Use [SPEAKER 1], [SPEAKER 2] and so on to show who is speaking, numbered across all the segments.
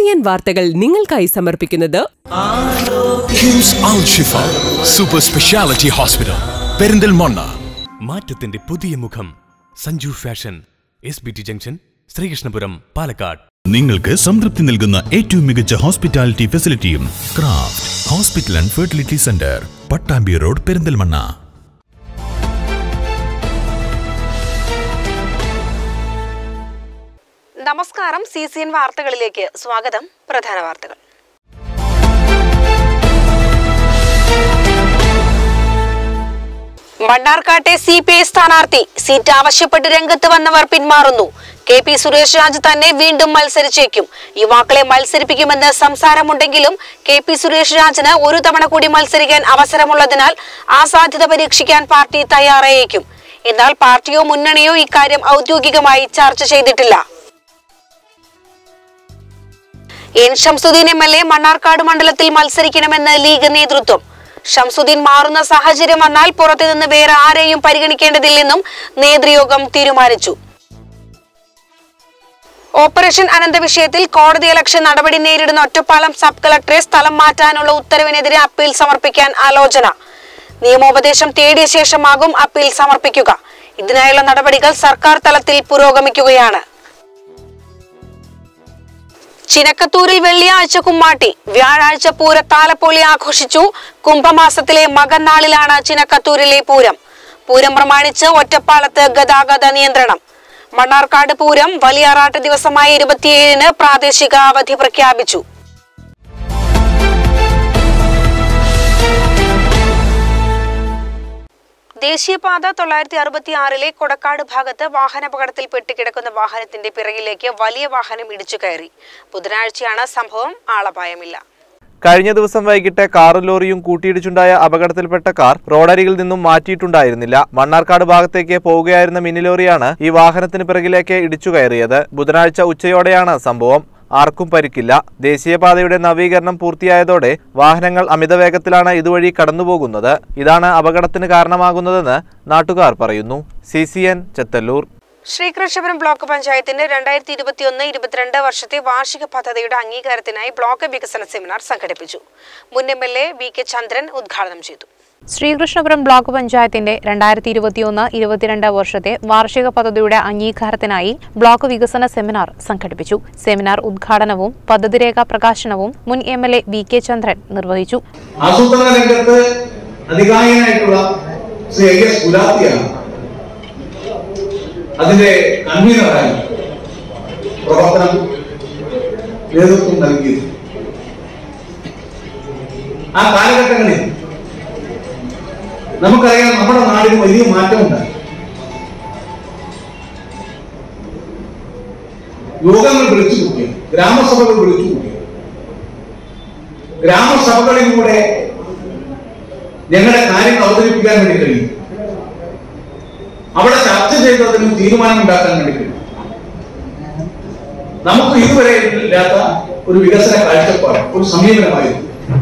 [SPEAKER 1] N വാർത്തകൾ നിങ്ങൾക്കായി സമർപ്പിക്കുന്നത്
[SPEAKER 2] KIMS Al Shifa super speciality hospital Perinthalmanna
[SPEAKER 3] മാറ്റത്തിന്റെ പുതിയ മുഖം Sanju fashion S B T junction Sreekrishnapuram Palakkad
[SPEAKER 4] നിങ്ങൾക്ക് സംതൃപ്തി നൽകുന്ന ഏറ്റവും മികച്ച ഹോസ്പിറ്റാലിറ്റി ഫെസിലിറ്റിയും craft hospital and fertility centre Pattambi road Perinthalmanna
[SPEAKER 5] നമസ്കാരം സി സി എൻ വാർത്തകളിലേക്ക് സ്വാഗതം പ്രധാന വാർത്തകൾ മണ്ണാർക്കാട്ടെ സി പി ഐ സ്ഥാനാർത്ഥി സീറ്റ് ആവശ്യപ്പെട്ട് രംഗത്ത് വന്നവർ പിന്മാറുന്നു കെ പി സുരേഷ് രാജ് തന്നെ വീണ്ടും മത്സരിച്ചേക്കും യുവാക്കളെ മത്സരിപ്പിക്കുമെന്ന് സംസാരമുണ്ടെങ്കിലും കെ പി സുരേഷ് രാജിന് ഒരു തവണ കൂടി മത്സരിക്കാൻ അവസരമുള്ളതിനാൽ ആ സാധ്യത പരീക്ഷിക്കാൻ പാർട്ടി തയ്യാറായേക്കും എന്നാൽ പാർട്ടിയോ മുന്നണിയോ ഇക്കാര്യം ഔദ്യോഗികമായി ചർച്ച ചെയ്തിട്ടില്ല N Shamsudheen M L A Mannarkkad മണ്ഡലത്തിൽ മത്സരിക്കണമെന്ന് ലീഗ് നേതൃത്വം ഷംസുദ്ദീൻ മാറുന്ന സാഹചര്യം വന്നാൽ പുറത്തുനിന്ന് വേറെ ആരെയും പരിഗണിക്കേണ്ടതില്ലെന്നും നേതൃയോഗം തീരുമാനിച്ചു ഓപ്പറേഷൻ അനന്ത വിഷയത്തിൽ കോടതി അലക്ഷ്യ നടപടി നേരിടുന്ന ഒറ്റപ്പാലം സബ് കളക്ടറെ സ്ഥലം മാറ്റാനുള്ള ഉത്തരവിനെതിരെ അപ്പീൽ സമർപ്പിക്കാൻ ആലോചന നിയമോപദേശം തേടിയ ശേഷമാകും അപ്പീൽ സമർപ്പിക്കുക ഇതിനായുള്ള നടപടികൾ സർക്കാർ തലത്തിൽ പുരോഗമിക്കുകയാണ് ചിനക്കത്തൂരിൽ വെള്ളിയാഴ്ച കുമ്മാട്ടി വ്യാഴാഴ്ച പൂര താലപ്പൊലി ആഘോഷിച്ചു കുംഭമാസത്തിലെ മകന്നാളിലാണ് ചിനക്കത്തൂരിലെ പൂരം പൂരം പ്രമാണിച്ച് ഒറ്റപ്പാലത്ത് ഗതാഗത നിയന്ത്രണം മണ്ണാർക്കാട് പൂരം വലിയാറാട്ട് ദിവസമായ ഇരുപത്തിയേഴിന് പ്രാദേശിക അവധി പ്രഖ്യാപിച്ചു ദേശീയപാത തൊള്ളായിരത്തി അറുപത്തി ആറിലെ കൊടക്കാട് ഭാഗത്ത് വാഹനാപകടത്തിൽ പെട്ടുകിടക്കുന്ന വാഹനത്തിന്റെ പിറകിലേക്ക് വലിയ വാഹനം ഇടിച്ചു കയറി ബുധനാഴ്ചയാണ് സംഭവം ആളപായമില്ല
[SPEAKER 6] കഴിഞ്ഞ ദിവസം വൈകിട്ട് കാറും ലോറിയും കൂട്ടിയിടിച്ചുണ്ടായ അപകടത്തിൽപ്പെട്ട കാർ റോഡരികിൽ നിന്നും മാറ്റിയിട്ടുണ്ടായിരുന്നില്ല മണ്ണാർക്കാട് ഭാഗത്തേക്ക് പോവുകയായിരുന്ന മിനി ലോറിയാണ് ഈ വാഹനത്തിന് പിറകിലേക്ക് ഇടിച്ചു കയറിയത് ബുധനാഴ്ച ഉച്ചയോടെയാണ് സംഭവം ആർക്കും പരിക്കില്ല ദേശീയപാതയുടെ നവീകരണം പൂർത്തിയായതോടെ വാഹനങ്ങൾ അമിത വേഗത്തിലാണ് ഇതുവഴി കടന്നുപോകുന്നത് ഇതാണ് അപകടത്തിന് കാരണമാകുന്നതെന്ന് നാട്ടുകാർ പറയുന്നു C C N Chethallur
[SPEAKER 5] Sreekrishnapuram block പഞ്ചായത്തിന്റെ രണ്ടായിരത്തി ഇരുപത്തിയൊന്ന് ഇരുപത്തിരണ്ട് വർഷത്തെ വാർഷിക പദ്ധതിയുടെ അംഗീകാരത്തിനായി ബ്ലോക്ക് വികസന സെമിനാർ സംഘടിപ്പിച്ചു മുൻ M L A V K Chandran ഉദ്ഘാടനം ചെയ്തു
[SPEAKER 7] ശ്രീകൃഷ്ണപുരം ബ്ലോക്ക് പഞ്ചായത്തിന്റെ രണ്ടായിരത്തി ഇരുപത്തിയൊന്ന് ഇരുപത്തിരണ്ട് വർഷത്തെ വാർഷിക പദ്ധതിയുടെ അംഗീകാരത്തിനായി ബ്ലോക്ക് വികസന സെമിനാർ സംഘടിപ്പിച്ചു സെമിനാർ ഉദ്ഘാടനവും പദ്ധതിരേഖ പ്രകാശനവും മുൻ M L A V K Chandran നിർവഹിച്ചു
[SPEAKER 8] ആസൂത്രണ രംഗത്ത് അധികായനായിട്ടുള്ള ശ്രീ ഐ എസ് ഗുലാത്തിയാണ് അതിന്റെ കൺവീനറായി പ്രവർത്തനം നേതൃത്വം നൽകിയത് ആ കാലഘട്ടങ്ങളിൽ നമുക്കറിയാം നമ്മുടെ നാടിന് വലിയ മാറ്റമുണ്ടായി യോഗങ്ങൾ വിളിച്ചു കൂട്ടി ഗ്രാമസഭകൾ വിളിച്ചു കൂട്ടി ഗ്രാമസഭകളിലൂടെ ഞങ്ങളുടെ കാര്യങ്ങൾ അവതരിപ്പിക്കാൻ വേണ്ടി കഴിയും അവിടെ ചർച്ച ചെയ്തതിനും തീരുമാനം ഉണ്ടാക്കാൻ വേണ്ടി കഴിയും നമുക്ക് ഇതുവരെ ഇല്ലാത്ത ഒരു വികസന കാഴ്ചപ്പാട് ഒരു സമീപനമായിരുന്നു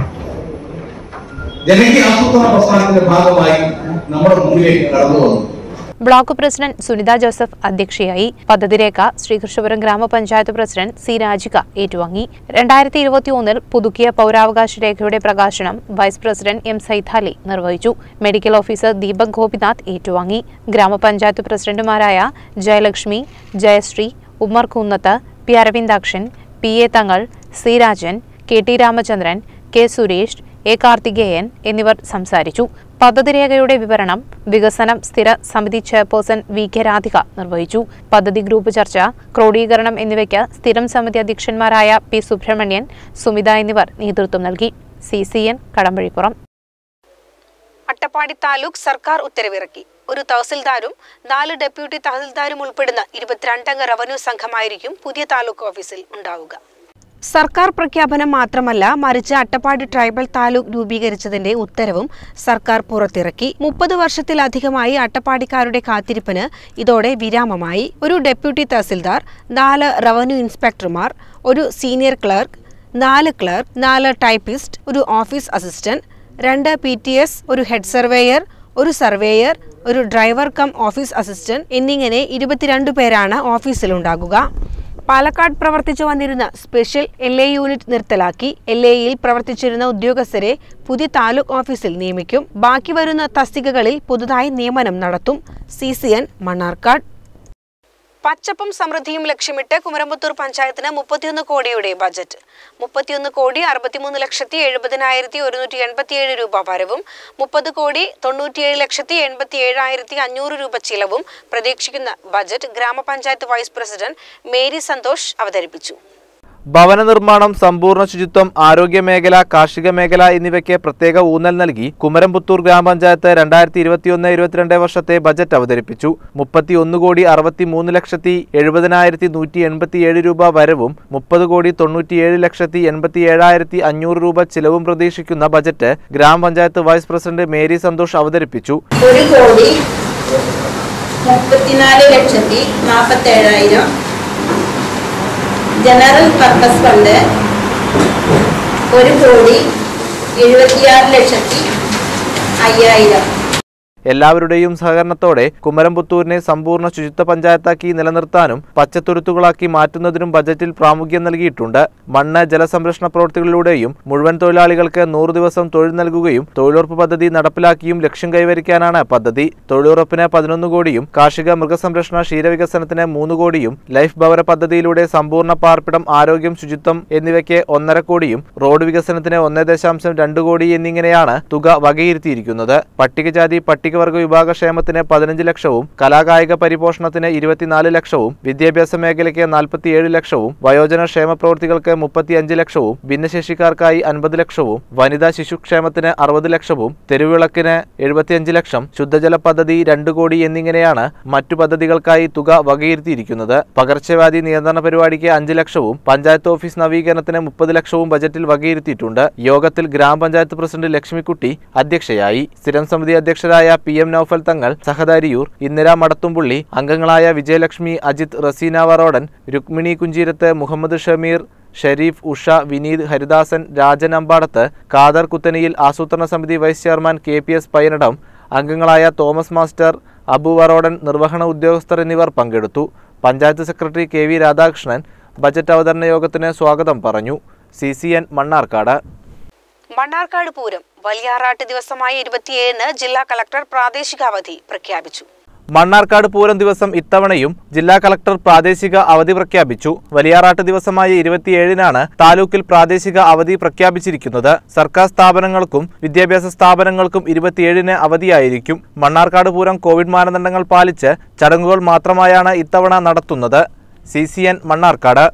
[SPEAKER 8] ജനകീയ ആസൂത്രണ പ്രസ്ഥാനത്തിന്റെ ഭാഗമായി നമ്മുടെ മുന്നിലേക്ക് കടന്നു വന്നു
[SPEAKER 7] ബ്ലോക്ക് പ്രസിഡന്റ് സുനിത ജോസഫ് അധ്യക്ഷയായി പദ്ധതിരേഖ ശ്രീകൃഷ്ണപുരം ഗ്രാമപഞ്ചായത്ത് പ്രസിഡന്റ് സി രാജിക ഏറ്റുവാങ്ങി രണ്ടായിരത്തി ഇരുപത്തിയൊന്നിൽ പുതുക്കിയ പൗരാവകാശ രേഖയുടെ പ്രകാശനം വൈസ് പ്രസിഡന്റ് എം സൈഥാലി നിർവഹിച്ചു മെഡിക്കൽ ഓഫീസർ ദീപക് ഗോപിനാഥ് ഏറ്റുവാങ്ങി ഗ്രാമപഞ്ചായത്ത് പ്രസിഡന്റുമാരായ Jayalakshmi Jayasree Ummer Kunnath P Aravindakshan P A Thangal C Rajan K T Ramachandran K Suresh A Karthikeyan എന്നിവർ സംസാരിച്ചു പദ്ധതിരേഖയുടെ വിവരണം വികസനം സ്ഥിര സമിതി ചെയർപേഴ്സൺ വി കെ രാധിക നിർവഹിച്ചു പദ്ധതി ഗ്രൂപ്പ് ചർച്ച ക്രോഡീകരണം എന്നിവയ്ക്ക് സ്ഥിരം സമിതി അധ്യക്ഷന്മാരായ പി സുബ്രഹ്മണ്യൻ സുമിത എന്നിവർ നേതൃത്വം നൽകി C C N Kadambazhipuram
[SPEAKER 5] Attappadi taluk സർക്കാർ ഉത്തരവിറക്കി ഒരു തഹസിൽദാരും നാല് ഡെപ്യൂട്ടി തഹസിൽദാരും ഉൾപ്പെടുന്ന ഇരുപത്തിരണ്ടംഗ റവന്യൂ സംഘമായിരിക്കും പുതിയ താലൂക്ക് ഓഫീസിൽ ഉണ്ടാവുക സർക്കാർ പ്രഖ്യാപനം മാത്രമല്ല മറിച്ച് അട്ടപ്പാടി ട്രൈബൽ താലൂക്ക് രൂപീകരിച്ചതിന്റെ ഉത്തരവും സർക്കാർ പുറത്തിറക്കി മുപ്പത് വർഷത്തിലധികമായി അട്ടപ്പാടിക്കാരുടെ കാത്തിരിപ്പിന് ഇതോടെ വിരാമമായി ഒരു ഡെപ്യൂട്ടി തഹസിൽദാർ നാല് റവന്യൂ ഇൻസ്പെക്ടർമാർ ഒരു സീനിയർ ക്ലർക്ക് നാല് ക്ലർക്ക് നാല് ടൈപ്പിസ്റ്റ് ഒരു ഓഫീസ് അസിസ്റ്റന്റ് രണ്ട് പി ടി എസ് ഒരു ഹെഡ് സർവേയർ ഒരു സർവേയർ ഒരു ഡ്രൈവർ കം ഓഫീസ് അസിസ്റ്റന്റ് എന്നിങ്ങനെ ഇരുപത്തിരണ്ട് പേരാണ് ഓഫീസിലുണ്ടാകുക പാലക്കാട് പ്രവർത്തിച്ചു വന്നിരുന്ന സ്പെഷ്യൽ എൽ എ യൂണിറ്റ് നിർത്തലാക്കി എൽ എയിൽ പ്രവർത്തിച്ചിരുന്ന ഉദ്യോഗസ്ഥരെ പുതിയ താലൂക്ക് ഓഫീസിൽ നിയമിക്കും ബാക്കി വരുന്ന തസ്തികകളിൽ പുതുതായി നിയമനം നടത്തും സി സി എൻ മണ്ണാർക്കാട് പച്ചപ്പും സമൃദ്ധിയും ലക്ഷ്യമിട്ട് കുമരമ്പത്തൂർ പഞ്ചായത്തിന് മുപ്പത്തിയൊന്ന് കോടിയുടെ ബജറ്റ് മുപ്പത്തിയൊന്ന് കോടി അറുപത്തിമൂന്ന് ലക്ഷത്തി എഴുപതിനായിരത്തി ഒരുന്നൂറ്റി എൺപത്തിയേഴ് രൂപ വരവും മുപ്പത് കോടി തൊണ്ണൂറ്റിയേഴ് ലക്ഷത്തി എൺപത്തി ഏഴായിരത്തി അഞ്ഞൂറ് രൂപ ചിലവും പ്രതീക്ഷിക്കുന്ന ബജറ്റ് ഗ്രാമപഞ്ചായത്ത് വൈസ് പ്രസിഡന്റ് മേരി സന്തോഷ് അവതരിപ്പിച്ചു
[SPEAKER 6] ഭവന നിർമ്മാണം സമ്പൂർണ്ണ ശുചിത്വം ആരോഗ്യ മേഖല കാർഷിക മേഖല എന്നിവയ്ക്ക് പ്രത്യേക ഊന്നൽ നൽകി കുമരംപുത്തൂർ ഗ്രാമപഞ്ചായത്ത് രണ്ടായിരത്തി ഇരുപത്തിയൊന്ന് ഇരുപത്തിരണ്ട് വർഷത്തെ ബജറ്റ് അവതരിപ്പിച്ചു മുപ്പത്തിയൊന്ന് കോടി അറുപത്തി മൂന്ന് ലക്ഷത്തി എഴുപതിനായിരത്തി നൂറ്റി എൺപത്തിയേഴ് രൂപ വരവും മുപ്പത് കോടി തൊണ്ണൂറ്റിയേഴ് ലക്ഷത്തി എൺപത്തി ഏഴായിരത്തി അഞ്ഞൂറ് രൂപ ചിലവും പ്രതീക്ഷിക്കുന്ന ബജറ്റ് ഗ്രാമപഞ്ചായത്ത് വൈസ് പ്രസിഡന്റ് മേരി സന്തോഷ് അവതരിപ്പിച്ചു
[SPEAKER 9] ഒരു കോടി മുപ്പത്തിനാല് ലക്ഷത്തി നാൽപ്പത്തേഴായിരം ജനറൽ പർപ്പസ് ഫണ്ട് ഒരു കോടി എഴുപത്തിയാറ് ലക്ഷത്തി അയ്യായിരം
[SPEAKER 6] എല്ലാവരുടെയും സഹകരണത്തോടെ കുമരംപുത്തൂരിനെ സമ്പൂർണ്ണ ശുചിത്വ പഞ്ചായത്താക്കി നിലനിർത്താനും പച്ചത്തുരുത്തുകളാക്കി മാറ്റുന്നതിനും ബജറ്റിൽ പ്രാമുഖ്യം നൽകിയിട്ടുണ്ട് മണ്ണ് ജലസംരക്ഷണ പ്രവൃത്തികളിലൂടെയും മുഴുവൻ തൊഴിലാളികൾക്ക് നൂറ് ദിവസം തൊഴിൽ നൽകുകയും തൊഴിലുറപ്പ് പദ്ധതി നടപ്പിലാക്കിയും ലക്ഷ്യം കൈവരിക്കാനാണ് പദ്ധതി തൊഴിലുറപ്പിന് പതിനൊന്ന് കോടിയും കാർഷിക മൃഗസംരക്ഷണ ക്ഷീരവികസനത്തിന് മൂന്ന് കോടിയും ലൈഫ് ഭവന പദ്ധതിയിലൂടെ സമ്പൂർണ്ണ പാർപ്പിടം ആരോഗ്യം ശുചിത്വം എന്നിവയ്ക്ക് ഒന്നര കോടിയും റോഡ് വികസനത്തിന് ഒന്ന് ദശാംശം രണ്ട് കോടി എന്നിങ്ങനെയാണ് തുക വകയിരുത്തിയിരിക്കുന്നത് പട്ടികജാതി പട്ടികവർഗ വിഭാഗ ക്ഷേമത്തിന് പതിനഞ്ച് ലക്ഷവും കലാകായിക പരിപോഷണത്തിന് ഇരുപത്തിനാല് ലക്ഷവും വിദ്യാഭ്യാസ മേഖലയ്ക്ക് നാൽപ്പത്തിയേഴ് ലക്ഷവും വയോജന ക്ഷേമ പ്രവൃത്തികൾക്ക് മുപ്പത്തിയഞ്ച് ലക്ഷവും ഭിന്നശേഷിക്കാർക്കായി അൻപത് ലക്ഷവും വനിതാ ശിശുക്ഷേമത്തിന് അറുപത് ലക്ഷവും തെരുവിളക്കിന് എഴുപത്തിയഞ്ച് ലക്ഷം ശുദ്ധജല പദ്ധതി രണ്ട് കോടി എന്നിങ്ങനെയാണ് മറ്റു പദ്ധതികൾക്കായി തുക വകയിരുത്തിയിരിക്കുന്നത് പകർച്ചവ്യാധി നിയന്ത്രണ പരിപാടിക്ക് അഞ്ച് ലക്ഷവും പഞ്ചായത്ത് ഓഫീസ് നവീകരണത്തിന് മുപ്പത് ലക്ഷവും ബജറ്റിൽ വകയിരുത്തിയിട്ടുണ്ട് യോഗത്തിൽ ഗ്രാമപഞ്ചായത്ത് പ്രസിഡന്റ് ലക്ഷ്മിക്കുട്ടി അധ്യക്ഷയായി സ്ഥിരം സമിതി അധ്യക്ഷരായ പി എം നൌഫൽ തങ്ങൾ സഹദാരിയൂർ ഇന്ദിര മടത്തുംപുള്ളി അംഗങ്ങളായ വിജയലക്ഷ്മി അജിത് റസീന വറോഡൻ രുക്മിണി കുഞ്ചീരത്ത് മുഹമ്മദ് ഷമീർ ഷെരീഫ് ഉഷ വിനീത് ഹരിദാസൻ രാജൻ അമ്പാടത്ത് ഖാദർ കുത്തനിയിൽ ആസൂത്രണ സമിതി vice chairman K P S Payyanadam അംഗങ്ങളായ തോമസ് മാസ്റ്റർ അബു വറോഡൻ നിർവഹണ ഉദ്യോഗസ്ഥർ എന്നിവർ പങ്കെടുത്തു panchayat secretary K V Radhakrishnan budget അവതരണ യോഗത്തിന് സ്വാഗതം പറഞ്ഞു C C N Mannarkkad
[SPEAKER 5] Mannarkkad Pooram വലിയാറാട്ട് ദിവസമായ ഇരുപത്തിയേഴിന് ജില്ലാ കളക്ടർ പ്രാദേശിക അവധി പ്രഖ്യാപിച്ചു
[SPEAKER 6] മണ്ണാർക്കാട് പൂരം ദിവസം ഇത്തവണയും ജില്ലാ കളക്ടർ പ്രാദേശിക അവധി പ്രഖ്യാപിച്ചു വലിയാറാട്ട് ദിവസമായ ഇരുപത്തിയേഴിനാണ് താലൂക്കിൽ പ്രാദേശിക അവധി പ്രഖ്യാപിച്ചിരിക്കുന്നത് സർക്കാർ സ്ഥാപനങ്ങൾക്കും വിദ്യാഭ്യാസ സ്ഥാപനങ്ങൾക്കും ഇരുപത്തിയേഴിന് അവധിയായിരിക്കും മണ്ണാർക്കാട് പൂരം കോവിഡ് മാനദണ്ഡങ്ങൾ പാലിച്ച് ചടങ്ങുകൾ മാത്രമായാണ് ഇത്തവണ നടത്തുന്നത് C C N Mannarkkad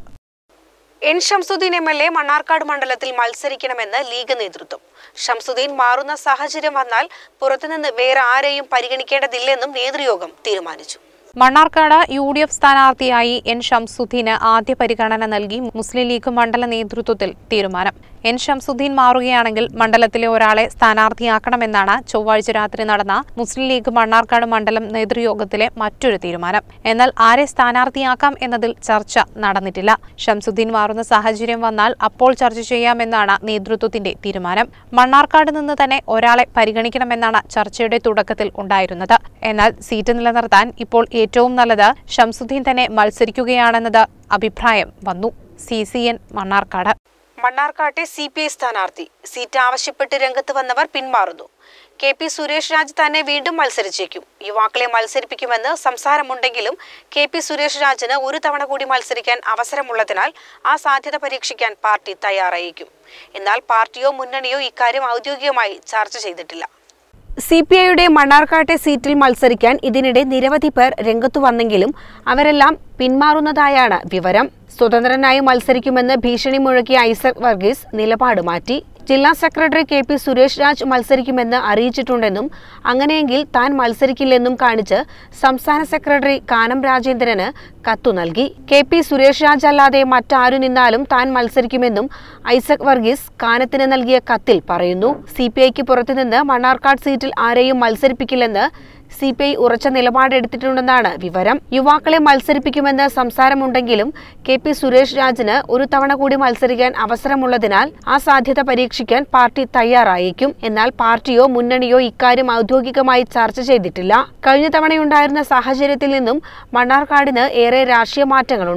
[SPEAKER 5] N Shamsudheen M L A Mannarkkad മണ്ഡലത്തിൽ മത്സരിക്കണമെന്ന് ലീഗ് നേതൃത്വം ഷംസുദ്ദീൻ മാറുന്ന സാഹചര്യം വന്നാൽ പുറത്തുനിന്ന് വേറെ ആരെയും പരിഗണിക്കേണ്ടതില്ലെന്നും നേതൃയോഗം തീരുമാനിച്ചു
[SPEAKER 7] മണ്ണാർക്കാട് യു ഡി എഫ് സ്ഥാനാർത്ഥിയായി എൻ ഷംസുദ്ദീന് ആദ്യ പരിഗണന നൽകി മുസ്ലിം ലീഗ് മണ്ഡല നേതൃത്വത്തിൽ തീരുമാനം എൻ ഷംസുദ്ദീൻ മാറുകയാണെങ്കിൽ മണ്ഡലത്തിലെ ഒരാളെ സ്ഥാനാർത്ഥിയാക്കണമെന്നാണ് ചൊവ്വാഴ്ച രാത്രി നടന്ന മുസ്ലിം ലീഗ് മണ്ണാർക്കാട് മണ്ഡലം നേതൃയോഗത്തിലെ മറ്റൊരു തീരുമാനം എന്നാൽ ആരെ സ്ഥാനാർത്ഥിയാക്കാം എന്നതിൽ ചർച്ച നടന്നിട്ടില്ല ഷംസുദ്ദീൻ മാറുന്ന സാഹചര്യം വന്നാൽ അപ്പോൾ ചർച്ച ചെയ്യാമെന്നാണ് നേതൃത്വത്തിന്റെ തീരുമാനം മണ്ണാർക്കാട് നിന്ന് തന്നെ ഒരാളെ പരിഗണിക്കണമെന്നാണ് ചർച്ചയുടെ തുടക്കത്തിൽ ഉണ്ടായിരുന്നത് എന്നാൽ സീറ്റ് നിലനിർത്താൻ ഇപ്പോൾ ഏറ്റവും നല്ലത് ഷംസുദ്ദീൻ തന്നെ മത്സരിക്കുകയാണെന്നത് അഭിപ്രായം വന്നു സി സി എൻ മണ്ണാർക്കാട്
[SPEAKER 5] മണ്ണാർക്കാട്ടെ സി പി ഐ സ്ഥാനാർത്ഥി സീറ്റ് ആവശ്യപ്പെട്ട് രംഗത്ത് വന്നവർ പിന്മാറുന്നു കെ പി സുരേഷ് രാജ് തന്നെ വീണ്ടും മത്സരിച്ചേക്കും യുവാക്കളെ മത്സരിപ്പിക്കുമെന്ന് സംസാരമുണ്ടെങ്കിലും കെ പി സുരേഷ് രാജിന് ഒരു തവണ കൂടി മത്സരിക്കാൻ അവസരമുള്ളതിനാൽ ആ സാധ്യത പരീക്ഷിക്കാൻ പാർട്ടി തയ്യാറായേക്കും എന്നാൽ പാർട്ടിയോ മുന്നണിയോ ഇക്കാര്യം ഔദ്യോഗികമായി ചർച്ച ചെയ്തിട്ടില്ല സി പി ഐയുടെ മണ്ണാർക്കാട്ടെ സീറ്റിൽ മത്സരിക്കാൻ ഇതിനിടെ നിരവധി പേർ രംഗത്തു വന്നെങ്കിലും അവരെല്ലാം പിന്മാറുന്നതായാണ് വിവരം സ്വതന്ത്രനായി മത്സരിക്കുമെന്ന് ഭീഷണി മുഴക്കിയ ഐസക് വർഗീസ് നിലപാട് മാറ്റി ജില്ലാ secretary K P Suresh Raj മത്സരിക്കുമെന്ന് അറിയിച്ചിട്ടുണ്ടെന്നും അങ്ങനെയെങ്കിൽ താൻ മത്സരിക്കില്ലെന്നും കാണിച്ച് സംസ്ഥാന സെക്രട്ടറി കാനം രാജേന്ദ്രന് കത്തു നൽകി കെ പി സുരേഷ് രാജ് അല്ലാതെ മറ്റാരു നിന്നാലും താൻ മത്സരിക്കുമെന്നും ഐസക് വർഗീസ് കാനത്തിന് നൽകിയ കത്തിൽ പറയുന്നു സി പി ഐക്ക് പുറത്തുനിന്ന് മണ്ണാർക്കാട് സീറ്റിൽ ആരെയും മത്സരിപ്പിക്കില്ലെന്ന് സി പി ഐ ഉറച്ച നിലപാടെടുത്തിട്ടുണ്ടെന്നാണ് വിവരം യുവാക്കളെ മത്സരിപ്പിക്കുമെന്ന് സംസാരമുണ്ടെങ്കിലും കെ പി സുരേഷ് രാജിന് ഒരു തവണ കൂടി മത്സരിക്കാൻ അവസരമുള്ളതിനാൽ ആ സാധ്യത പരീക്ഷിക്കാൻ പാർട്ടി തയ്യാറായേക്കും എന്നാൽ പാർട്ടിയോ മുന്നണിയോ ഇക്കാര്യം ഔദ്യോഗികമായി ചർച്ച ചെയ്തിട്ടില്ല കഴിഞ്ഞ തവണയുണ്ടായിരുന്ന സാഹചര്യത്തിൽ നിന്നും മണ്ണാർക്കാടിന് ഏറെ രാഷ്ട്രീയ മാറ്റങ്ങളുണ്ട്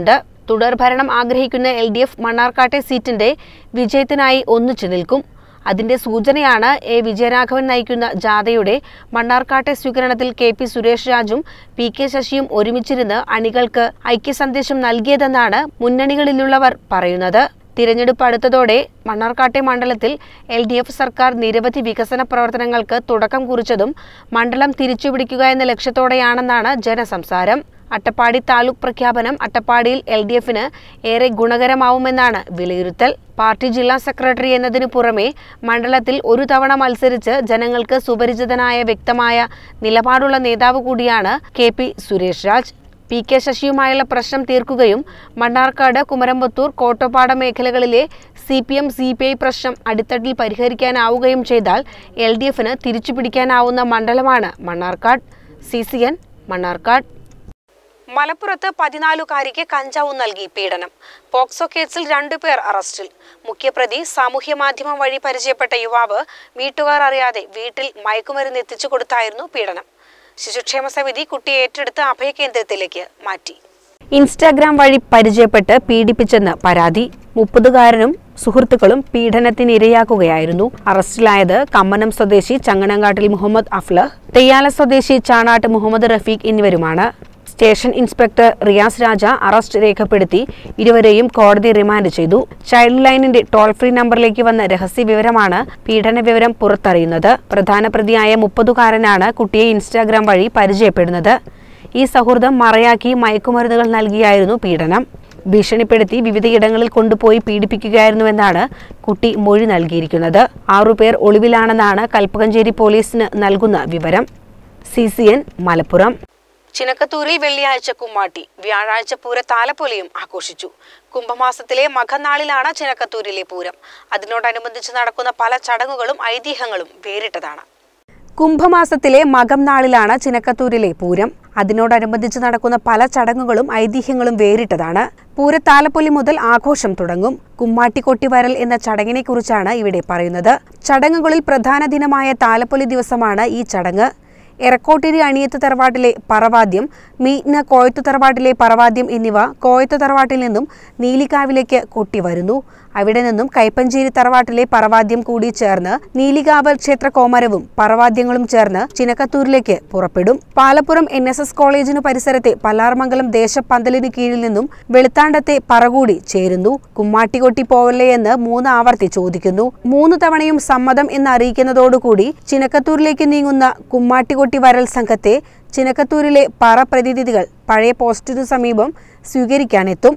[SPEAKER 5] തുടർഭരണം ആഗ്രഹിക്കുന്ന എൽ ഡി എഫ് മണ്ണാർക്കാട്ടെ സീറ്റിന്റെ വിജയത്തിനായി ഒന്നിച്ചു നിൽക്കും അതിന്റെ സൂചനയാണ് എ വിജയരാഘവൻ നയിക്കുന്ന ജാഥയുടെ മണ്ണാർക്കാട്ടെ സ്വീകരണത്തിൽ കെ പി സുരേഷ് രാജും പി കെ ശശിയും ഒരുമിച്ചിരുന്ന് അണികൾക്ക് ഐക്യസന്ദേശം നൽകിയതെന്നാണ് മുന്നണികളിലുള്ളവർ പറയുന്നത് തിരഞ്ഞെടുപ്പ് അടുത്തതോടെ മണ്ണാർക്കാട്ടെ മണ്ഡലത്തിൽ എൽ ഡി എഫ് സർക്കാർ നിരവധി വികസന പ്രവർത്തനങ്ങൾക്ക് തുടക്കം കുറിച്ചതും മണ്ഡലം തിരിച്ചുപിടിക്കുക എന്ന ലക്ഷ്യത്തോടെയാണെന്നാണ് ജനസംസാരം അട്ടപ്പാടി താലൂക്ക് പ്രഖ്യാപനം അട്ടപ്പാടിയിൽ എൽ ഡി എഫിന് ഏറെ ഗുണകരമാവുമെന്നാണ് വിലയിരുത്തൽ പാർട്ടി ജില്ലാ സെക്രട്ടറി എന്നതിനു പുറമെ മണ്ഡലത്തിൽ ഒരു തവണ മത്സരിച്ച് ജനങ്ങൾക്ക് സുപരിചിതനായ വ്യക്തമായ നിലപാടുള്ള നേതാവ് കൂടിയാണ് K P Suresh Raj P K ശശിയുമായുള്ള പ്രശ്നം തീർക്കുകയും മണ്ണാർക്കാട് കുമരമ്പത്തൂർ കോട്ടപ്പാട മേഖലകളിലെ C P M C P I പ്രശ്നം അടിത്തട്ടിൽ പരിഹരിക്കാനാവുകയും ചെയ്താൽ എൽ ഡി എഫിന് തിരിച്ചുപിടിക്കാനാവുന്ന മണ്ഡലമാണ് Mannarkkad C C N Mannarkkad മലപ്പുറത്ത് പതിനാലുകാരിക്ക് കഞ്ചാവ് നൽകി പീഡനം പോക്സോ കേസിൽ രണ്ടുപേർ അറസ്റ്റിൽ മുഖ്യപ്രതി സാമൂഹ്യ മാധ്യമം വഴി പരിചയപ്പെട്ട യുവാവ് വീട്ടുകാർ അറിയാതെ വീട്ടിൽ മയക്കുമരുന്ന് എത്തിച്ചു കൊടുത്തായിരുന്നു പീഡനം ശിശുക്ഷേമ സമിതി കുട്ടിയെ ഏറ്റെടുത്ത് അഭയകേന്ദ്രത്തിലേക്ക് മാറ്റി ഇൻസ്റ്റാഗ്രാം വഴി പരിചയപ്പെട്ട് പീഡിപ്പിച്ചെന്ന് പരാതി മുപ്പതുകാരനും സുഹൃത്തുക്കളും പീഡനത്തിനിരയാക്കുകയായിരുന്നു അറസ്റ്റിലായത് കമ്മനം സ്വദേശി ചങ്ങനങ്കാട്ടിൽ മുഹമ്മദ് അഫ്ലഹ് തെയ്യാല സ്വദേശി ചാണാട്ട് മുഹമ്മദ് റഫീഖ് എന്നിവരുമാണ് station inspector Riyas Raja arrest രേഖപ്പെടുത്തി ഇരുവരെയും കോടതി റിമാൻഡ് ചെയ്തു ചൈൽഡ് ലൈനിന്റെ ടോൾ ഫ്രീ നമ്പറിലേക്ക് വന്ന രഹസ്യ വിവരമാണ് പീഡന വിവരം പുറത്തറിയുന്നത് പ്രധാന പ്രതിയായ മുപ്പതുകാരനാണ് കുട്ടിയെ ഇൻസ്റ്റാഗ്രാം വഴി പരിചയപ്പെടുന്നത് ഈ സൗഹൃദം മറയാക്കി മയക്കുമരുന്നുകൾ നൽകിയായിരുന്നു പീഡനം ഭീഷണിപ്പെടുത്തി വിവിധയിടങ്ങളിൽ കൊണ്ടുപോയി പീഡിപ്പിക്കുകയായിരുന്നുവെന്നാണ് കുട്ടി മൊഴി നൽകിയിരിക്കുന്നത് ആറുപേർ ഒളിവിലാണെന്നാണ് കൽപ്പകഞ്ചേരി പോലീസിന് നൽകുന്ന വിവരം സി സി എൻ മലപ്പുറം ചിനക്കത്തൂരിൽ വെള്ളിയാഴ്ച കുമ്മാട്ടി വ്യാഴാഴ്ച പൂര താലപ്പൊലിയും ആഘോഷിച്ചു കുംഭമാസത്തിലെ മഖനാളിലാണ് ചിനക്കത്തൂരിലെ പൂരം അതിനോടനുബന്ധിച്ച് നടക്കുന്ന പല ചടങ്ങുകളും ഐതിഹ്യങ്ങളും വേറിട്ടതാണ് കുംഭമാസത്തിലെ മകം നാളിലാണ് ചിനക്കത്തൂരിലെ പൂരം അതിനോടനുബന്ധിച്ച് നടക്കുന്ന പല ചടങ്ങുകളും ഐതിഹ്യങ്ങളും വേറിട്ടതാണ് പൂരത്താലപ്പൊലി മുതൽ ആഘോഷം തുടങ്ങും കുമ്മാട്ടിക്കൊട്ടി വരൽ എന്ന ചടങ്ങിനെ കുറിച്ചാണ് ഇവിടെ പറയുന്നത് ചടങ്ങുകളിൽ പ്രധാന ദിനമായ താലപ്പൊലി ദിവസമാണ് ഈ ചടങ്ങ് എറക്കോട്ടിരി അണിയത്ത് തറവാട്ടിലെ പറവാദ്യം മീറ്റ്ന കോയത്ത് തറവാട്ടിലെ പറവാദ്യം എന്നിവ കോയത്ത് തറവാട്ടിൽ നിന്നും നീലികാവിലേക്ക് കൊട്ടി വരുന്നു അവിടെ നിന്നും കൈപ്പഞ്ചേരി തറവാട്ടിലെ പറവാദ്യം കൂടി ചേർന്ന് നീലികാവ് ക്ഷേത്ര കോമരവും പറവാദ്യങ്ങളും ചേർന്ന് ചിനക്കത്തൂരിലേക്ക് പുറപ്പെടും പാലപ്പുറം എൻ എസ് എസ് കോളേജിനു പരിസരത്തെ പല്ലാർമംഗലം ദേശപ്പന്തലിന് കീഴിൽ നിന്നും വെളുത്താണ്ടത്തെ പറകൂടി ചേരുന്നു കുമ്മാട്ടികൊട്ടി പോവല്ലേ എന്ന് മൂന്ന് ആവർത്തി ചോദിക്കുന്നു മൂന്ന് തവണയും സമ്മതം എന്ന് അറിയിക്കുന്നതോടുകൂടി ചിനക്കത്തൂരിലേക്ക് നീങ്ങുന്ന കുമ്മാട്ടികൊട്ടി വരൽ സംഘത്തെ ചിനക്കത്തൂരിലെ പറ പ്രതിനിധികൾ പഴയ പോസ്റ്റിനു സമീപം സ്വീകരിക്കാനെത്തും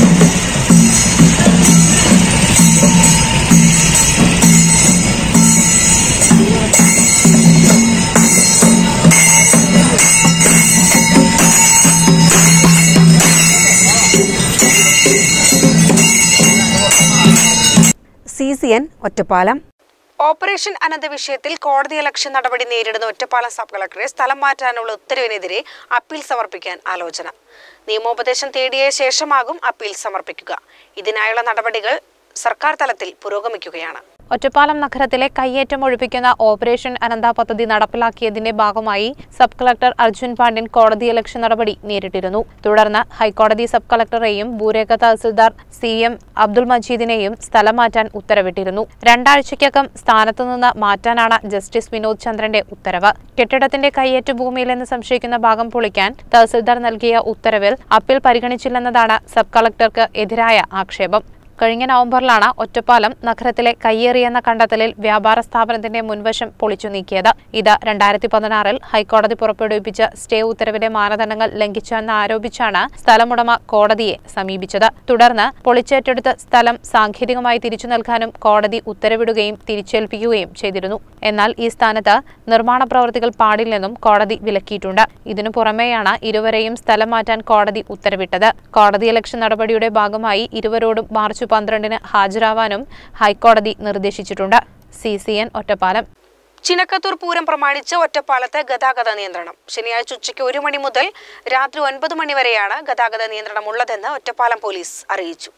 [SPEAKER 5] C C N Ottapalam operation Anantha വിഷയത്തിൽ കോടതി അലക്ഷ്യ നടപടി നേരിടുന്ന ഒറ്റപ്പാലം സബ് കളക്ടറെ സ്ഥലം മാറ്റാനുള്ള ഉത്തരവിനെതിരെ അപ്പീൽ സമർപ്പിക്കാൻ ആലോചന നിയമോപദേശം തേടിയ ശേഷമാകും അപ്പീൽ സമർപ്പിക്കുക ഇതിനായുള്ള നടപടികൾ സർക്കാർ തലത്തിൽ പുരോഗമിക്കുകയാണ്
[SPEAKER 7] ഒറ്റപ്പാലം നഗരത്തിലെ കയ്യേറ്റം ഒഴിപ്പിക്കുന്ന ഓപ്പറേഷൻ അനന്ത പദ്ധതി നടപ്പിലാക്കിയതിന്റെ ഭാഗമായി സബ് കളക്ടർ അർജുൻ പാണ്ഡ്യൻ കോടതിയലക്ഷ്യ നടപടി നേരിട്ടിരുന്നു തുടർന്ന് ഹൈക്കോടതി സബ് കളക്ടറെയും ഭൂരേഖ തഹസിൽദാർ സി എം അബ്ദുൾ മജീദിനെയും സ്ഥലം മാറ്റാൻ ഉത്തരവിട്ടിരുന്നു രണ്ടാഴ്ചയ്ക്കകം സ്ഥാനത്തു നിന്ന് മാറ്റാനാണ് ജസ്റ്റിസ് വിനോദ് ചന്ദ്രന്റെ ഉത്തരവ് കെട്ടിടത്തിന്റെ കയ്യേറ്റ ഭൂമിയിലെന്ന് സംശയിക്കുന്ന ഭാഗം പൊളിക്കാൻ തഹസിൽദാർ നൽകിയ ഉത്തരവിൽ അപ്പീൽ പരിഗണിച്ചില്ലെന്നതാണ് സബ് കളക്ടർക്ക് എതിരായ ആക്ഷേപം കഴിഞ്ഞ നവംബറിലാണ് ഒറ്റപ്പാലം നഗരത്തിലെ കയ്യേറിയെന്ന കണ്ടെത്തലിൽ വ്യാപാര സ്ഥാപനത്തിന്റെ മുൻവശം പൊളിച്ചു നീക്കിയത് ഇത് രണ്ടായിരത്തി പതിനാറിൽ ഹൈക്കോടതി പുറപ്പെടുവിപ്പിച്ച സ്റ്റേ ഉത്തരവിലെ മാനദണ്ഡങ്ങൾ ലംഘിച്ചെന്ന് ആരോപിച്ചാണ് സ്ഥലമുടമ കോടതിയെ സമീപിച്ചത് തുടർന്ന് പൊളിച്ചേറ്റെടുത്ത സ്ഥലം സാങ്കേതികമായി തിരിച്ചു നൽകാനും കോടതി ഉത്തരവിടുകയും തിരിച്ചേൽപ്പിക്കുകയും ചെയ്തിരുന്നു എന്നാൽ ഈ സ്ഥാനത്ത് നിർമ്മാണ പ്രവൃത്തികൾ പാടില്ലെന്നും കോടതി വിലക്കിയിട്ടുണ്ട് ഇതിനു പുറമെയാണ് ഇരുവരെയും സ്ഥലം മാറ്റാൻ കോടതി ഉത്തരവിട്ടത് കോടതിയലക്ഷ്യ നടപടിയുടെ ഭാഗമായി ഇരുവരോടും മാർച്ച് പന്ത്രണ്ടിന് ഹാജരാവാനും ഹൈക്കോടതി നിർദ്ദേശിച്ചിട്ടുണ്ട് C C N Ottapalam
[SPEAKER 5] Chinakkathur Pooram പ്രമാണിച്ച് ഒറ്റപ്പാലത്ത് ഗതാഗത നിയന്ത്രണം ശനിയാഴ്ച ഉച്ചയ്ക്ക് ഒരു മണി മുതൽ രാത്രി ഒൻപത് മണി വരെയാണ് ഗതാഗത നിയന്ത്രണം ഉള്ളതെന്ന് ഒറ്റപ്പാലം പോലീസ് അറിയിച്ചു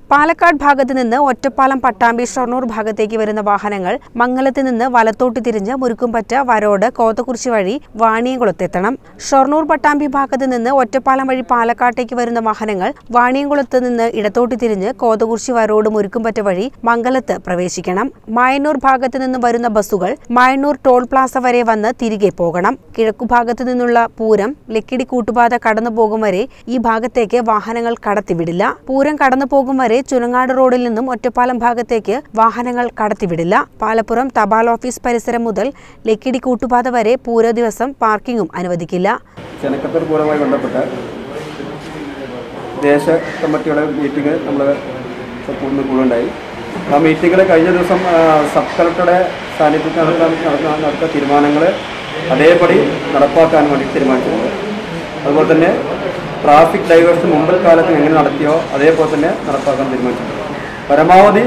[SPEAKER 5] പാലക്കാട് ഭാഗത്ത് നിന്ന് ഒറ്റപ്പാലം പട്ടാമ്പി ഷൊർണൂർ ഭാഗത്തേക്ക് വരുന്ന വാഹനങ്ങൾ മംഗലത്ത് നിന്ന് വലത്തോട്ട് തിരിഞ്ഞ് മുരുക്കുംപറ്റ വരോട് കോതക്കുറിശി വഴി വാണിയംകുളത്തെത്തണം ഷൊർണൂർ പട്ടാമ്പി ഭാഗത്ത് നിന്ന് ഒറ്റപ്പാലം വഴി പാലക്കാട്ടേക്ക് വരുന്ന വാഹനങ്ങൾ വാണിയംകുളത്ത് നിന്ന് ഇടത്തോട്ട് തിരിഞ്ഞ് കോതകുറിശി വരോട് മുരുക്കുംപറ്റ വഴി മംഗലത്ത് പ്രവേശിക്കണം മായന്നൂർ ഭാഗത്ത് നിന്ന് വരുന്ന ബസ്സുകൾ മായന്നൂർ ടോൾ പ്ലാസ വരെ വന്ന് തിരികെ പോകണം കിഴക്കുഭാഗത്തു നിന്നുള്ള പൂരം ലക്കിടി കൂട്ടുപാത കടന്നു പോകും വരെ ഈ ഭാഗത്തേക്ക് വാഹനങ്ങൾ കടത്തിവിടില്ല പൂരം കടന്നു പോകും വരെ ചുനങ്ങാട് റോഡിൽ നിന്നും ഒറ്റപ്പാലം ഭാഗത്തേക്ക് വാഹനങ്ങൾ കടത്തിവിടില്ല പാലപ്പുറം തപാൽ ഓഫീസ് പരിസരം മുതൽ ലക്കിടി കൂട്ടുപാത വരെ പൂര ദിവസം പാർക്കിംഗും അനുവദിക്കില്ല
[SPEAKER 10] ചെനക്കത്തൂർ പൂരവുമായി ബന്ധപ്പെട്ട് ദേശ കമ്മിറ്റിയുടെ മീറ്റിംഗ് നമ്മൾ കൂടുതൽ കൂടുണ്ടായി ആ മീറ്റിങ്ങിൽ കഴിഞ്ഞ ദിവസം ആ, സബ് കളക്ടറുടെ സാന്നിധ്യത്തിൽ നടന്ന നടത്തിയ തീരുമാനങ്ങൾ അതേപടി നടപ്പാക്കാൻ വേണ്ടി തീരുമാനിച്ചിട്ടുണ്ട് അതുപോലെ തന്നെ ട്രാഫിക് ഡൈവേഴ്സ് മുമ്പ് കാലത്ത് എങ്ങനെ നടത്തിയോ അതേപോലെ തന്നെ നടപ്പാക്കാൻ തീരുമാനിച്ചിട്ടുണ്ട് പരമാവധി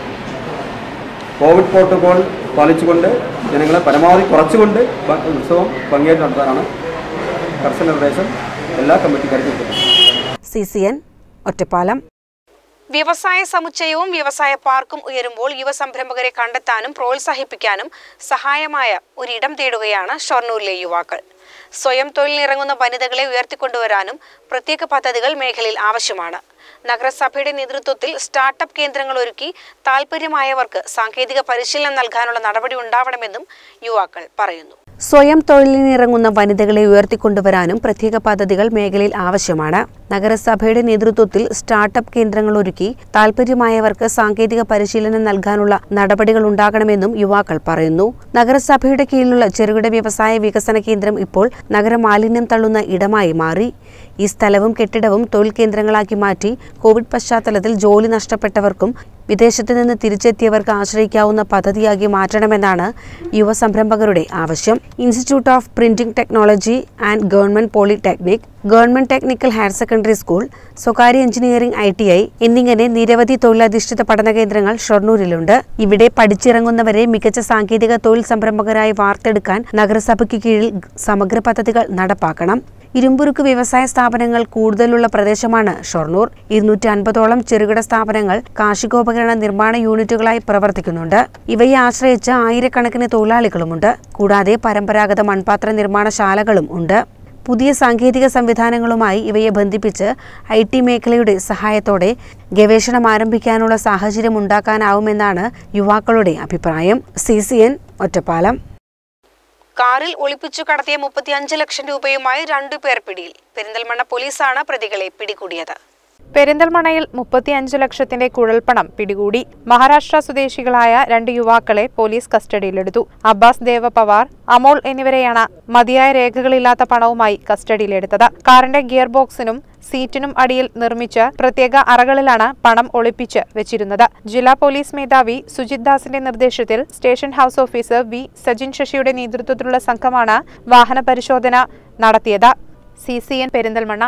[SPEAKER 10] കോവിഡ് പ്രോട്ടോകോൾ പാലിച്ചുകൊണ്ട് ജനങ്ങളെ പരമാവധി കുറച്ചുകൊണ്ട് ഭ- ഉത്സവം ഭംഗിയായിട്ട് നടത്താനാണ് കർശന നിർദ്ദേശം എല്ലാ കമ്മിറ്റിക്കാർക്കും കൊടുത്തിട്ടുണ്ട്
[SPEAKER 5] സി സി എൻ ഒറ്റപ്പാലം
[SPEAKER 11] വ്യവസായ സമുച്ചയവും വ്യവസായ പാർക്കും ഉയരുമ്പോൾ യുവസംരംഭകരെ കണ്ടെത്താനും പ്രോത്സാഹിപ്പിക്കാനും സഹായമായ ഒരിടം തേടുകയാണ് ഷൊർണൂരിലെ യുവാക്കൾ സ്വയം തൊഴിലിനിറങ്ങുന്ന വനിതകളെ ഉയർത്തിക്കൊണ്ടുവരാനും പ്രത്യേക പദ്ധതികൾ മേഖലയിൽ ആവശ്യമാണ് നഗരസഭയുടെ നേതൃത്വത്തിൽ സ്റ്റാർട്ടപ്പ് കേന്ദ്രങ്ങൾ ഒരുക്കി താൽപ്പര്യമായവർക്ക് സാങ്കേതിക പരിശീലനം നൽകാനുള്ള നടപടി ഉണ്ടാവണമെന്നും യുവാക്കൾ പറയുന്നു
[SPEAKER 5] സ്വയം തൊഴിലിനിറങ്ങുന്ന വനിതകളെ ഉയർത്തിക്കൊണ്ടുവരാനും പ്രത്യേക പദ്ധതികൾ മേഖലയിൽ ആവശ്യമാണ് നഗരസഭയുടെ നേതൃത്വത്തിൽ സ്റ്റാർട്ടപ്പ് കേന്ദ്രങ്ങൾ ഒരുക്കി താൽപ്പര്യമായവർക്ക് സാങ്കേതിക പരിശീലനം നൽകാനുള്ള നടപടികൾ ഉണ്ടാകണമെന്നും യുവാക്കൾ പറയുന്നു നഗരസഭയുടെ കീഴിലുള്ള ചെറുകിട വ്യവസായ വികസന കേന്ദ്രം ഇപ്പോൾ നഗരമാലിന്യം തള്ളുന്ന ഇടമായി മാറി ഈ സ്ഥലവും കെട്ടിടവും തൊഴിൽ കേന്ദ്രങ്ങളാക്കി മാറ്റി കോവിഡ് പശ്ചാത്തലത്തിൽ ജോലി നഷ്ടപ്പെട്ടവർക്കും വിദേശത്ത് നിന്ന് തിരിച്ചെത്തിയവർക്ക് ആശ്രയിക്കാവുന്ന പദ്ധതിയാക്കി മാറ്റണമെന്നാണ് യുവ സംരംഭകരുടെ ആവശ്യം institute of printing technology and government polytechnic government technical higher secondary school സ്വകാര്യ എഞ്ചിനീയറിംഗ് ഐ ടി ഐ എന്നിങ്ങനെ നിരവധി തൊഴിലധിഷ്ഠിത പഠന കേന്ദ്രങ്ങൾ ഷൊർണൂരിലുണ്ട് ഇവിടെ പഠിച്ചിറങ്ങുന്നവരെ മികച്ച സാങ്കേതിക തൊഴിൽ സംരംഭകരായി വാർത്തെടുക്കാൻ നഗരസഭയ്ക്ക് കീഴിൽ സമഗ്ര പദ്ധതികൾ നടപ്പാക്കണം ഇരുമ്പുരുക്ക് വ്യവസായ സ്ഥാപനങ്ങൾ കൂടുതലുള്ള പ്രദേശമാണ് ഷൊർണൂർ ഇരുന്നൂറ്റി അൻപതോളം ചെറുകിട സ്ഥാപനങ്ങൾ കാർഷികോപകരണ നിർമ്മാണ യൂണിറ്റുകളായി പ്രവർത്തിക്കുന്നുണ്ട് ഇവയെ ആശ്രയിച്ച് ആയിരക്കണക്കിന് തൊഴിലാളികളുമുണ്ട് കൂടാതെ പരമ്പരാഗത മൺപാത്ര നിർമ്മാണശാലകളും ഉണ്ട് പുതിയ സാങ്കേതിക സംവിധാനങ്ങളുമായി ഇവയെ ബന്ധിപ്പിച്ച് ഐ ടി മേഖലയുടെ സഹായത്തോടെ ഗവേഷണം ആരംഭിക്കാനുള്ള സാഹചര്യം ഉണ്ടാക്കാനാവുമെന്നാണ് യുവാക്കളുടെ അഭിപ്രായം സി സി എൻ ഒറ്റപ്പാലം
[SPEAKER 11] കാറിൽ ഒളിപ്പിച്ചു കടത്തിയ മുപ്പത്തിയഞ്ച് ലക്ഷം രൂപയുമായി രണ്ടുപേർ പിടിയിൽ പെരിന്തൽമണ്ണ പോലീസാണ് പ്രതികളെ പിടികൂടിയത്
[SPEAKER 7] പെരിന്തൽമണ്ണയിൽ മുപ്പത്തിയഞ്ച് ലക്ഷത്തിന്റെ കുഴൽപ്പണം പിടികൂടി മഹാരാഷ്ട്ര സ്വദേശികളായ രണ്ട് യുവാക്കളെ പോലീസ് കസ്റ്റഡിയിലെടുത്തു അബ്ബാസ് ദേവ പവാർ അമോൾ എന്നിവരെയാണ് മതിയായ രേഖകളില്ലാത്ത പണവുമായി കസ്റ്റഡിയിലെടുത്തത് കാറിന്റെ ഗിയർ ബോക്സിനും സീറ്റിനും അടിയിൽ നിർമ്മിച്ച പ്രത്യേക അറകളിലാണ് പണം ഒളിപ്പിച്ച് വെച്ചിരുന്നത് ജില്ലാ പോലീസ് മേധാവി സുജിത് ദാസിന്റെ നിർദ്ദേശത്തിൽ station house officer V Sajin ശശിയുടെ നേതൃത്വത്തിലുള്ള സംഘമാണ് വാഹന പരിശോധന നടത്തിയത് C C N Perinthalmanna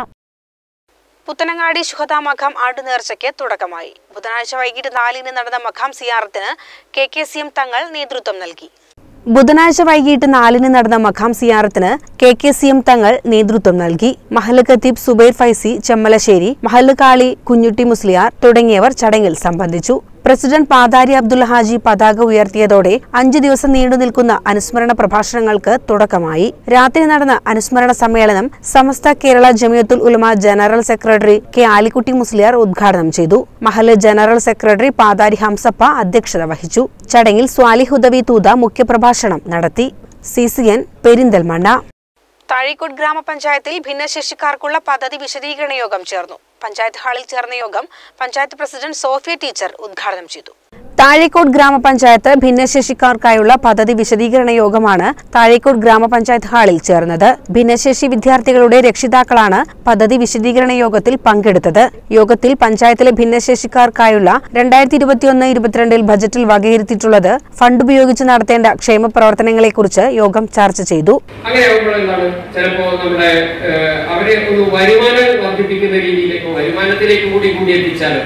[SPEAKER 11] Puthanangadi Shuhada Makham ആണ്ടുനേർച്ചയ്ക്ക് തുടക്കമായി ബുധനാഴ്ച വൈകിട്ട് നാലിന് നടന്ന മഖാം സിയാറത്തിന് K K C M Thangal നേതൃത്വം നൽകി
[SPEAKER 5] ബുധനാഴ്ച വൈകിട്ട് നാലിന് നടന്ന മഖാം സിയാറത്തിന് K K C M Thangal നേതൃത്വം നൽകി മഹല്ല് ഖത്തീബ് സുബൈർ ഫൈസി ചെമ്മലശ്ശേരി മഹല്ല് കാളി കുഞ്ഞുട്ടി മുസ്ലിയാർ തുടങ്ങിയവർ ചടങ്ങിൽ സംബന്ധിച്ചു പ്രസിഡന്റ് പാതാരി അബ്ദുൽ ഹാജി പതാക ഉയർത്തിയതോടെ അഞ്ചു ദിവസം നീണ്ടു നിൽക്കുന്ന അനുസ്മരണ പ്രഭാഷണങ്ങൾക്ക് തുടക്കമായി രാത്രി നടന്ന അനുസ്മരണ സമ്മേളനം Samastha Kerala Jamiyyathul Ulama general secretary K Alikutty Musliyar ഉദ്ഘാടനം ചെയ്തു മഹല്ല് ജനറൽ സെക്രട്ടറി പാതാരി ഹംസപ്പ അധ്യക്ഷത വഹിച്ചു ചടങ്ങിൽ സ്വാലിഹുദവി തൂത മുഖ്യപ്രഭാഷണം നടത്തി C C N Perinthalmanna
[SPEAKER 11] Thazhikode ഗ്രാമപഞ്ചായത്തിൽ ഭിന്നശേഷിക്കാർക്കുള്ള പദ്ധതി വിശദീകരണ യോഗം ചേർന്നു പഞ്ചായത്ത് ഹാളിൽ ചേർന്ന യോഗം പഞ്ചായത്ത് പ്രസിഡന്റ് സോഫിയ ടീച്ചർ ഉദ്ഘാടനം ചെയ്തു
[SPEAKER 5] താഴേക്കോട് ഗ്രാമപഞ്ചായത്ത് ഭിന്നശേഷിക്കാർക്കായുള്ള പദ്ധതി വിശദീകരണ യോഗമാണ് താഴേക്കോട് ഗ്രാമപഞ്ചായത്ത് ഹാളിൽ ചേർന്നത് ഭിന്നശേഷി വിദ്യാർത്ഥികളുടെ രക്ഷിതാക്കളാണ് പദ്ധതി വിശദീകരണ യോഗത്തിൽ പങ്കെടുത്തത് യോഗത്തിൽ പഞ്ചായത്തിലെ ഭിന്നശേഷിക്കാർക്കായുള്ള രണ്ടായിരത്തി ഇരുപത്തിയൊന്ന് ഇരുപത്തിരണ്ടിൽ ബജറ്റിൽ വകയിരുത്തിയിട്ടുള്ളത് ഫണ്ട് ഉപയോഗിച്ച് നടത്തേണ്ട ക്ഷേമ പ്രവർത്തനങ്ങളെക്കുറിച്ച് യോഗം ചർച്ച ചെയ്തു
[SPEAKER 12] അങ്ങനെ ആകുമ്പോൾ എന്താണ് ചിലപ്പോ നമ്മുടെ ഏഹ്, അവരെ ഒന്ന് വരുമാനം വർദ്ധിപ്പിക്കുന്ന രീതിയിലേക്കോ വരുമാനത്തിലേക്ക് കൂടി കൂടി എത്തിച്ചാലും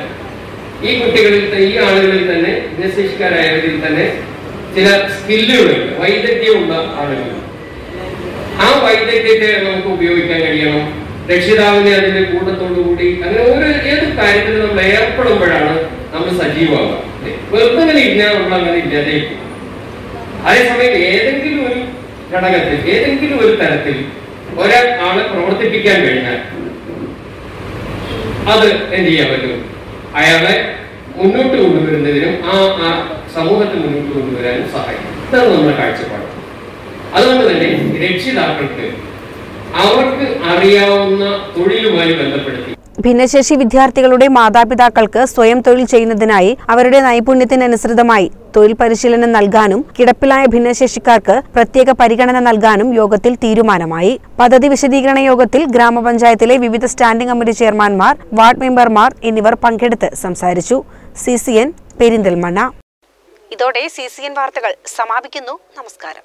[SPEAKER 12] ഈ കുട്ടികളിൽ ത- ഈ ആളുകളിൽ തന്നെ ഭിന്നശേഷിക്കാരായവരിൽ തന്നെ ചില സ്കില്ലുകളുണ്ട് വൈദഗ്ധ്യമുള്ള ആളുകൾ ആ വൈദഗ്ധ്യത്തെ നമുക്ക് ഉപയോഗിക്കാൻ കഴിയണം രക്ഷിതാവിനെ അതിന്റെ കൂട്ടത്തോടുകൂടി അങ്ങനെ ഒരു ഏത് കാര്യത്തിൽ നമ്മൾ ഏർപ്പെടുമ്പോഴാണ് നമ്മൾ സജീവമാവുക അല്ലേ? വെറുതെ അങ്ങനെ ഇരുന്നാൽ നമ്മൾ അങ്ങനെ ഇല്ലാതെ ഇരിക്കും. അതേസമയം ഏതെങ്കിലും ഒരു ഘടകത്തിൽ ഏതെങ്കിലും ഒരു തരത്തിൽ ഒരാളെ പ്രവർത്തിപ്പിക്കാൻ കഴിഞ്ഞാൽ അത് എന്ത് ചെയ്യാൻ പറ്റും അയാളെ മുന്നോട്ട് കൊണ്ടുവരുന്നതിനും ആ ആ സമൂഹത്തെ മുന്നോട്ട് കൊണ്ടുവരാനും സഹായിക്കും ഇതാണ് നമ്മുടെ കാഴ്ചപ്പാട് അതുകൊണ്ട് തന്നെ രക്ഷിതാക്കൾക്ക് അവർക്ക് അറിയാവുന്ന തൊഴിലുമായി ബന്ധപ്പെടുത്തി
[SPEAKER 7] ഭിന്നശേഷി വിദ്യാർത്ഥികളുടെ മാതാപിതാക്കൾക്ക് സ്വയം തൊഴിൽ ചെയ്യുന്നതിനായി അവരുടെ നൈപുണ്യത്തിനനുസൃതമായി തൊഴിൽ പരിശീലനം നൽകാനും കിടപ്പിലായ ഭിന്നശേഷിക്കാർക്ക് പ്രത്യേക പരിഗണന നൽകാനും യോഗത്തിൽ തീരുമാനമായി പദ്ധതി വിശദീകരണ യോഗത്തിൽ ഗ്രാമപഞ്ചായത്തിലെ വിവിധ സ്റ്റാൻഡിംഗ് കമ്മിറ്റി ചെയർമാൻമാർ വാർഡ് മെമ്പർമാർ എന്നിവർ പങ്കെടുത്ത് സംസാരിച്ചു സി സി എൻ പെരിന്തൽമണ്ണ
[SPEAKER 5] ഇതോടെ സി സി എൻ വാർത്തകൾ സമാപിക്കുന്നു നമസ്കാരം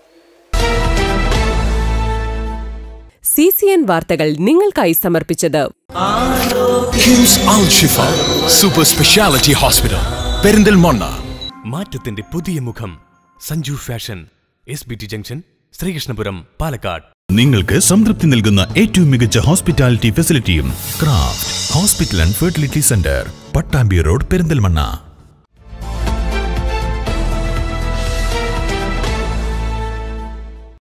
[SPEAKER 1] സി സി എൻ വാർത്തകൾ നിങ്ങൾക്കായി സമർപ്പിച്ചത്
[SPEAKER 2] KIMS Al Shifa super speciality hospital Perinthalmanna
[SPEAKER 3] മാറ്റത്തിന്റെ പുതിയ മുഖം Sanju fashion S B T junction Sreekrishnapuram Palakkad
[SPEAKER 4] നിങ്ങൾക്ക് സംതൃപ്തി നൽകുന്ന ഏറ്റവും മികച്ച ഹോസ്പിറ്റാലിറ്റി ഫെസിലിറ്റിയും craft hospital and fertility centre Pattambi road Perinthalmanna